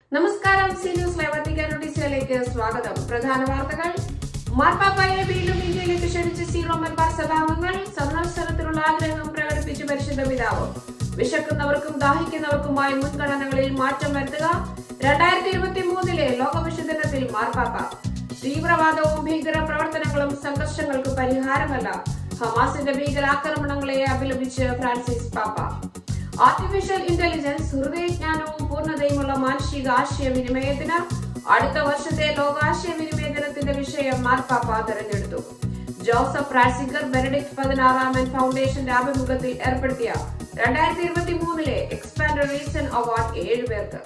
നമസ്കാരം C news live Vatican നോട്ടീസിലേക്ക് സ്വാഗതം പ്രധാന വാർത്തകൾ മാർപ്പാപ്പായെ വീണ്ടും ഇന്ത്യയിലേക്ക് ക്ഷണിച്ച സീറോ മലബാർ സഭാംഗങ്ങൾ സന്ദർശനത്തിനുള്ള ആഗ്രഹം പ്രകടിപ്പിച്ചു പരിശുദ്ധ പിതാവ് വിശക്കുന്നവർക്കും ദാഹിക്കുന്നവർക്കുമായി മുൻഗണനകളിൽ മാറ്റം വരുത്തുക രണ്ടായിരത്തി ഇരുപത്തി മൂന്നിലെ ലോകവിശു ദിനത്തിൽ മാർപ്പാപ്പ തീവ്രവാദവും ഭീകര പ്രവർത്തനങ്ങളും സംഘർഷങ്ങൾക്ക് പരിഹാരമല്ല ഹമാസിന്റെ ഭീകരാക്രമണങ്ങളെ അപലപിച്ച് ഫ്രാൻസിസ് പാപ്പ ആർട്ടിഫിഷ്യൽ ഇന്റലിജൻസ് ഹൃദയജ്ഞാനവും പൂർണ്ണതയുമുള്ള മാനുഷിക ആശയവിനിമയത്തിന് അടുത്ത വർഷത്തെ ലോകാശയവിനിമയ ദിനത്തിന്റെ വിഷയം മാർപ്പാപ്പ തെരഞ്ഞെടുത്തു ജോസഫ് റാസിഗർ ബെനഡിക്ട് പതിനാറാമൻ ഫൗണ്ടേഷന്റെ ആഭിമുഖ്യത്തിൽ ഏർപ്പെടുത്തിയ രണ്ടായിരത്തി ഇരുപത്തി മൂന്നിലെ എക്സ്പാൻഡ് റീസൺ അവാർഡ് ഏഴുപേർക്ക്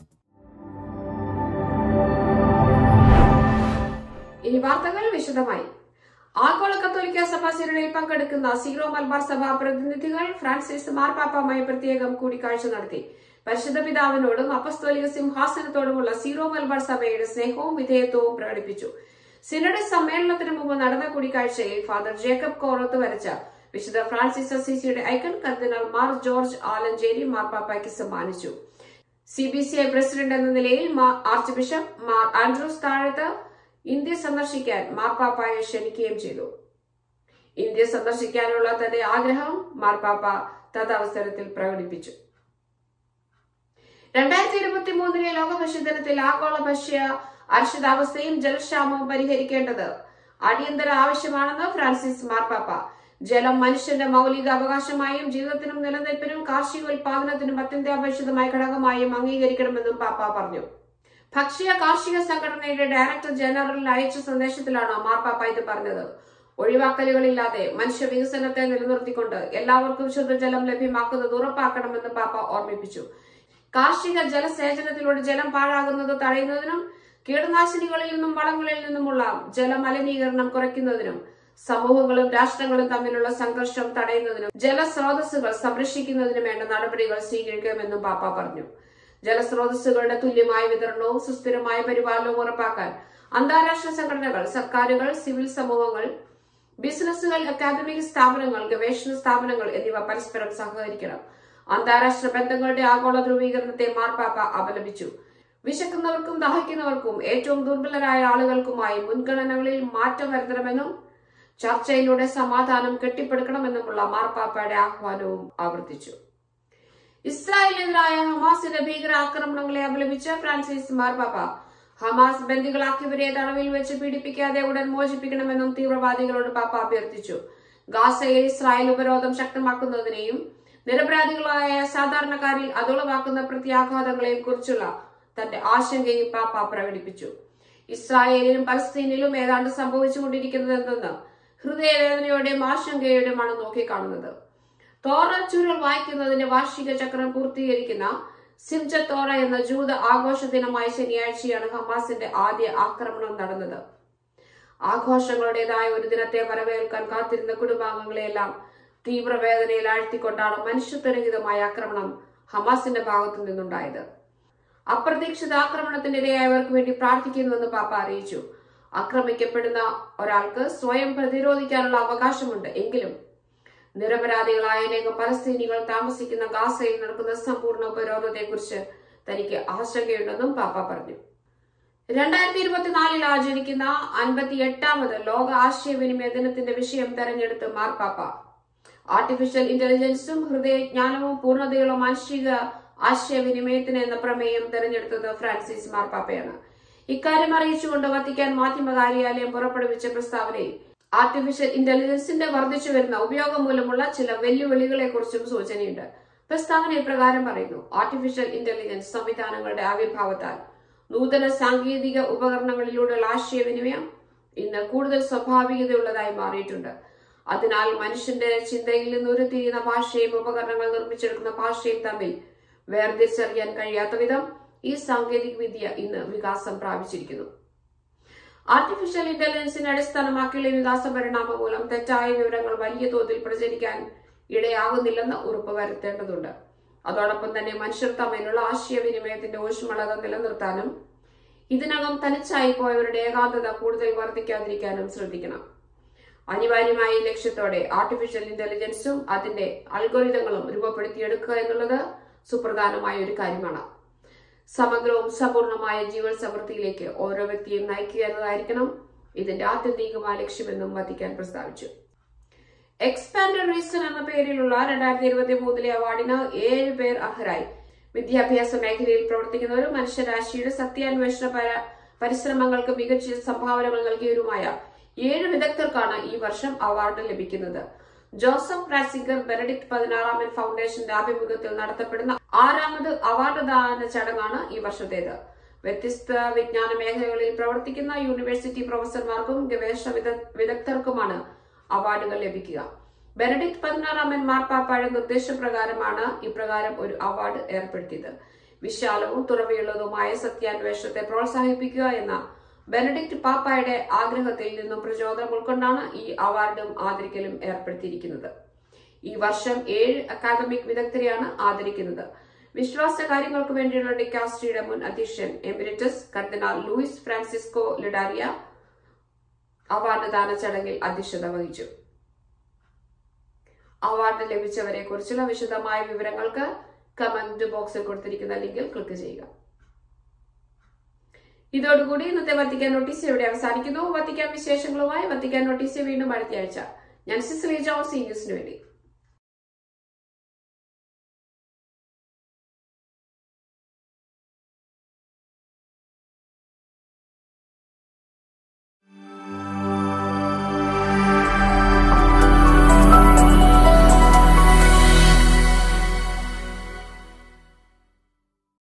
ഇനി വാർത്തകൾ വിശദമായി ആഗോള കത്തോലിക്ക സഭാ സിറിനിൽ പങ്കെടുക്കുന്ന സീറോ മലബാർ സഭാ പ്രതിനിധികൾ ഫ്രാൻസിസ് മാർപ്പാപ്പയുമായി പ്രത്യേകം കൂടിക്കാഴ്ച നടത്തി പരിശുദ്ധ പിതാവിനോടും അപ്പസ്തോലിക സിംഹാസനത്തോടുമുള്ള സീറോ മലബാർ സഭയുടെ സ്നേഹവും വിധേയത്വവും പ്രകടിപ്പിച്ചു സിനഡ് സമ്മേളനത്തിന് മുമ്പ് നടന്ന കൂടിക്കാഴ്ചയിൽ ഫാദർ ജേക്കബ് കോറത്ത് വരച്ച വിശുദ്ധ ഫ്രാൻസിസ് അസീസിയുടെ ഐക്കൺ കർദിനാൾ മാർ ജോർജ് ആലഞ്ചേരി മാർപ്പാപ്പയ്ക്ക് സമ്മാനിച്ചു C B C I president എന്ന നിലയിൽ Mar archbishop Mar Andrews Thazhath India സന്ദർശിക്കാൻ മാർപ്പാപ്പയെ ക്ഷണിക്കുകയും ചെയ്തു ഇന്ത്യ സന്ദർശിക്കാനുള്ള തന്റെ ആഗ്രഹം മാർപ്പാപ്പ തദവസരത്തിൽ പ്രകടിപ്പിച്ചു രണ്ടായിരത്തി ഇരുപത്തി മൂന്നിലെ ലോക ഭക്ഷ്യദിനത്തിൽ ആഗോള ഭക്ഷ്യ അർഷിതാവസ്ഥയും ജലക്ഷാമവും പരിഹരിക്കേണ്ടത് അടിയന്തര ആവശ്യമാണെന്ന് ഫ്രാൻസിസ് മാർപ്പാപ്പ ജലം മനുഷ്യന്റെ മൗലിക അവകാശമായും ജീവിതത്തിനും നിലനിൽപ്പിനും കാർഷിക ഉൽപാദനത്തിനും അത്യന്താപേക്ഷിതമായ ഘടകമായും അംഗീകരിക്കണമെന്നും പാപ്പ പറഞ്ഞു ഭക്ഷ്യ കാർഷിക സംഘടനയുടെ ഡയറക്ടർ ജനറലിന് അയച്ച സന്ദേശത്തിലാണ് മാർപ്പാപ്പ ഇത് പറഞ്ഞത് ഒഴിവാക്കലുകളില്ലാതെ മനുഷ്യ വികസനത്തെ നിലനിർത്തിക്കൊണ്ട് എല്ലാവർക്കും ശുദ്ധജലം ലഭ്യമാക്കുന്നത് ഉറപ്പാക്കണമെന്ന് പാപ്പ ഓർമ്മിപ്പിച്ചു കാർഷിക ജലസേചനത്തിലൂടെ ജലം പാഴാകുന്നത് തടയുന്നതിനും കീടനാശിനികളിൽ നിന്നും വളങ്ങളിൽ നിന്നുമുള്ള ജലമലിനീകരണം കുറയ്ക്കുന്നതിനും സമൂഹങ്ങളും രാഷ്ട്രങ്ങളും തമ്മിലുള്ള സംഘർഷം തടയുന്നതിനും ജലസ്രോതസ്സുകൾ സംരക്ഷിക്കുന്നതിനും വേണ്ട നടപടികൾ സ്വീകരിക്കുമെന്നും പാപ്പ പറഞ്ഞു ജലസ്രോതസ്സുകളുടെ തുല്യമായ വിതരണവും സുസ്ഥിരമായ പരിപാലനവും ഉറപ്പാക്കാൻ അന്താരാഷ്ട്ര സംഘടനകൾ സർക്കാരുകൾ സിവിൽ സമൂഹങ്ങൾ ബിസിനസ്സുകൾ അക്കാദമിക് സ്ഥാപനങ്ങൾ ഗവേഷണ സ്ഥാപനങ്ങൾ എന്നിവ പരസ്പരം സഹകരിക്കണം അന്താരാഷ്ട്ര ബന്ധങ്ങളുടെ ആഗോള ധ്രുവീകരണത്തെ മാർപ്പാപ്പ അപലപിച്ചു വിശക്കുന്നവർക്കും ദാഹിക്കുന്നവർക്കും ഏറ്റവും ദുർബലരായ ആളുകൾക്കുമായി മുൻഗണനകളിൽ മാറ്റം വരുത്തണമെന്നും ചർച്ചയിലൂടെ സമാധാനം കെട്ടിപ്പടുക്കണമെന്നുമുള്ള മാർപ്പാപ്പയുടെ ആഹ്വാനവും ആവർത്തിച്ചു ഇസ്രായേലിനെതിരായ ഹമാസിന്റെ ഭീകരാക്രമണങ്ങളെ അപലപിച്ച് ഫ്രാൻസിസ് മാർപ്പാപ്പ ഹമാസ് ബന്ദികളാക്കിയവരെ തടവിൽ വെച്ച് പീഡിപ്പിക്കാതെ ഉടൻ മോചിപ്പിക്കണമെന്നും തീവ്രവാദികളോട് പാപ്പ അഭ്യർത്ഥിച്ചു ഗാസയിൽ ഇസ്രായേൽ ഉപരോധം ശക്തമാക്കുന്നതിനെയും നിരപരാധികളായ സാധാരണക്കാരിൽ അതുളവാക്കുന്ന പ്രത്യാഘാതങ്ങളെയും കുറിച്ചുള്ള തന്റെ ആശങ്കയും പാപ്പ പ്രകടിപ്പിച്ചു ഇസ്രായേലിലും പലസ്തീനിലും ഏതാണ്ട് സംഭവിച്ചുകൊണ്ടിരിക്കുന്നത് എന്തെന്ന് ഹൃദയവേദനയോടെയും ആശങ്കയോടെയുമാണ് നോക്കിക്കാണുന്നത് തോറ ചുരുൾ വായിക്കുന്നതിന്റെ വാർഷിക ചക്രം പൂർത്തീകരിക്കുന്ന സിംജ തോറ എന്ന ജൂത ആഘോഷ ദിനമായ ശനിയാഴ്ചയാണ് ഹമാസിന്റെ ആദ്യ ആക്രമണം നടന്നത് ആഘോഷങ്ങളുടേതായ ഒരു ദിനത്തെ വരവേൽക്കാൻ കാത്തിരുന്ന കുടുംബാംഗങ്ങളെയെല്ലാം തീവ്രവേദനയിൽ ആഴ്ത്തിക്കൊണ്ടാണ് മനുഷ്യത്വരഹിതമായ ആക്രമണം ഹമാസിന്റെ ഭാഗത്തു നിന്നുണ്ടായത് അപ്രതീക്ഷിത ആക്രമണത്തിനിരയായവർക്ക് വേണ്ടി പ്രാർത്ഥിക്കുന്നുവെന്ന് പാപ്പ അറിയിച്ചു ആക്രമിക്കപ്പെടുന്ന ഒരാൾക്ക് സ്വയം പ്രതിരോധിക്കാനുള്ള അവകാശമുണ്ട് എങ്കിലും നിരപരാധികളായ അനേകം പലസ്തീനികൾ താമസിക്കുന്ന ഗാസയിൽ നടക്കുന്ന സമ്പൂർണ്ണ ഉപരോധത്തെക്കുറിച്ച് തനിക്ക് ആശങ്കയുണ്ടെന്നും പാപ്പ പറഞ്ഞു രണ്ടായിരത്തി ഇരുപത്തിനാലിൽ ആചരിക്കുന്ന അൻപത്തി എട്ടാമത് ലോക ആശയവിനിമയ ദിനത്തിന്റെ വിഷയം തെരഞ്ഞെടുത്ത് മാർപ്പാപ്പ ആർട്ടിഫിഷ്യൽ ഇന്റലിജൻസും ഹൃദയജ്ഞാനവും പൂർണ്ണതയുള്ള മാനുഷിക ആശയവിനിമയത്തിന് എന്ന പ്രമേയം തെരഞ്ഞെടുത്തത് ഫ്രാൻസിസ് മാർപ്പാപ്പയാണ് ഇക്കാര്യം അറിയിച്ചുകൊണ്ട് വത്തിക്കാൻ മാധ്യമ കാര്യാലയം പുറപ്പെടുവിച്ച പ്രസ്താവനയിൽ ആർട്ടിഫിഷ്യൽ ഇന്റലിജൻസിന്റെ വർദ്ധിച്ചു വരുന്ന ഉപയോഗം മൂലമുള്ള ചില വെല്ലുവിളികളെ കുറിച്ചും സൂചനയുണ്ട് പ്രസ്താവന ഇപ്രകാരം പറയുന്നു ആർട്ടിഫിഷ്യൽ ഇന്റലിജൻസ് സംവിധാനങ്ങളുടെ ആവിർഭാവത്താൽ നൂതന സാങ്കേതിക ഉപകരണങ്ങളിലൂടെയുള്ള ആശയവിനിമയം ഇന്ന് കൂടുതൽ സ്വാഭാവികതയുള്ളതായി മാറിയിട്ടുണ്ട് അതിനാൽ മനുഷ്യന്റെ ചിന്തയിൽ നിന്ന് ഉരുത്തിരിയുന്ന ഭാഷയും ഉപകരണങ്ങൾ നിർമ്മിച്ചെടുക്കുന്ന ഭാഷയും തമ്മിൽ വേർതിരിച്ചറിയാൻ കഴിയാത്ത വിധം ഈ സാങ്കേതിക വിദ്യ ഇന്ന് വികാസം പ്രാപിച്ചിരിക്കുന്നു ആർട്ടിഫിഷ്യൽ ഇന്റലിജൻസിനെ അടിസ്ഥാനമാക്കിയുള്ള വികാസ പരിണാമം മൂലം തെറ്റായ വിവരങ്ങൾ വലിയ തോതിൽ പ്രചരിക്കാൻ ഇടയാകുന്നില്ലെന്ന് ഉറപ്പുവരുത്തേണ്ടതുണ്ട് അതോടൊപ്പം തന്നെ മനുഷ്യർ തമ്മിലുള്ള ആശയവിനിമയത്തിന്റെ ഊഷ്മളത നിലനിർത്താനും ഇതിനകം തനിച്ചായി പോയവരുടെ ഏകാന്തത കൂടുതൽ വർദ്ധിക്കാതിരിക്കാനും ശ്രദ്ധിക്കണം അനിവാര്യമായ ഈ ലക്ഷ്യത്തോടെ ആർട്ടിഫിഷ്യൽ ഇന്റലിജൻസും അതിന്റെ അൽഗോരിതങ്ങളും രൂപപ്പെടുത്തിയെടുക്കുക എന്നുള്ളത് സുപ്രധാനമായ ഒരു കാര്യമാണ് സമഗ്രവും സമ്പൂർണമായ ജീവൻ സമൃദ്ധിയിലേക്ക് ഓരോ വ്യക്തിയും നയിക്കുക എന്നതായിരിക്കണം ഇതിന്റെ ആത്യന്തികമായ ലക്ഷ്യമെന്നും വത്തിക്കാൻ പ്രസ്താവിച്ചു എക്സ്പാൻഡഡ് റീസൺ എന്ന പേരിലുള്ള രണ്ടായിരത്തി ഇരുപത്തി മൂന്നിലെ അവാർഡിന് ഏഴ് പേർ അർഹരായി വിദ്യാഭ്യാസ മേഖലയിൽ പ്രവർത്തിക്കുന്നവരും മനുഷ്യരാശിയുടെ സത്യാന്വേഷണ പര- പരിശ്രമങ്ങൾക്ക് മികച്ച സംഭാവനകൾ നൽകിയവരുമായ ഏഴ് വിദഗ്ധർക്കാണ് ഈ വർഷം അവാർഡ് ലഭിക്കുന്നത് ജോസഫ് റാസിംഗർ ബെനഡിക്ട് പതിനാറാമൻ ഫൗണ്ടേഷന്റെ ആഭിമുഖ്യത്തിൽ നടത്തപ്പെടുന്ന ആറാമത് അവാർഡ് ദാന ചടങ്ങാണ് ഈ വർഷത്തേത് വ്യത്യസ്ത വിജ്ഞാന മേഖലകളിൽ പ്രവർത്തിക്കുന്ന യൂണിവേഴ്സിറ്റി പ്രൊഫസർമാർക്കും ഗവേഷണ വിദ- വിദഗ്ധർക്കുമാണ് അവാർഡുകൾ ലഭിക്കുക ബെനഡിക്ട് പതിനാറാമൻ മാർപ്പാപ്പയുടെ നിർദ്ദേശപ്രകാരമാണ് ഇപ്രകാരം ഒരു അവാർഡ് ഏർപ്പെടുത്തിയത് വിശാലവും തുറവിയുള്ളതുമായ സത്യാന്വേഷണത്തെ പ്രോത്സാഹിപ്പിക്കുക എന്ന ബെനഡിക്ട് പാപ്പായുടെ ആഗ്രഹത്തിൽ നിന്നും പ്രചോദനം ഉൾക്കൊണ്ടാണ് ഈ അവാർഡും ആദരിക്കലും ഏർപ്പെടുത്തിയിരിക്കുന്നത് ഈ വർഷം ഏഴ് അക്കാദമിക് വിദഗ്ധരെയാണ് ആദരിക്കുന്നത് വിശ്വാസ കാര്യങ്ങൾക്ക് വേണ്ടിയുള്ള ഡിക്കാസ്ട്രിയുടെ മുൻ അധ്യക്ഷൻ എമിരിറ്റസ് കർദിനാൾ ലൂയിസ് ഫ്രാൻസിസ്കോ ലിഡാരിയ അവാർഡ് ദാന ചടങ്ങിൽ അധ്യക്ഷത വഹിച്ചു അവാർഡ് ലഭിച്ചവരെ കുറിച്ചുള്ള വിശദമായ വിവരങ്ങൾക്ക് കമന്റ് ബോക്സിൽ കൊടുത്തിരിക്കുന്ന ലിങ്കിൽ ക്ലിക്ക് ചെയ്യുക ഇതോടുകൂടി ഇന്നത്തെ വത്തിക്കാൻ നോട്ടീസ് ഇവിടെ അവസാനിക്കുന്നു വത്തിക്കാൻ വിശേഷങ്ങളുമായി വത്തിക്കാൻ നോട്ടീസ് വീണ്ടും അടുത്തയാഴ്ച ഞാൻ സിസിലി ജോൺസി ന്യൂസിന് വേണ്ടി